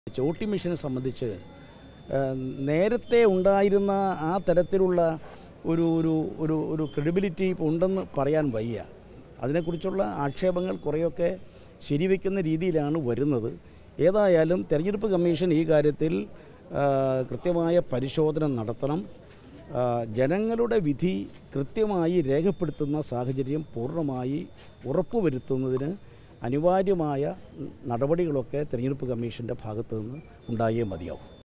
ചോട്ടി മിഷനെ സംബന്ധിച്ച് ആ, നേരത്തെ ഉണ്ടായിരുന്ന ആ തരത്തിലുള്ള ഒരു ഒരു ഒരു ഒരു ക്രെഡിബിലിറ്റി ഇപ്പോൾ ഉണ്ടെന്ന് പറയാൻ വയ്യ അതിനെക്കുറിച്ചുള്ള ആക്ഷേപങ്ങൾ കുറേയൊക്കെ ശരിവെക്കുന്ന രീതിയിലാണ് വരുന്നത് ഏതായാലും തെരഞ്ഞെടുപ്പ് കമ്മീഷൻ ഈ കാര്യത്തിൽ ആ, കൃത്യമായ പരിശോധന നടത്തണം ആ, ജനങ്ങളുടെ വിധി കൃത്യമായി രേഖപ്പെടുത്തുന്ന സാഹചര്യം പൂർണ്ണമായി ഉറപ്പുവരുത്തുന്നതിന് അനിവാര്യമായ നടപടികളൊക്കെ തെരഞ്ഞെടുപ്പ് കമ്മീഷൻ്റെ ഭാഗത്തു നിന്ന് ഉണ്ടായേ മതിയാവും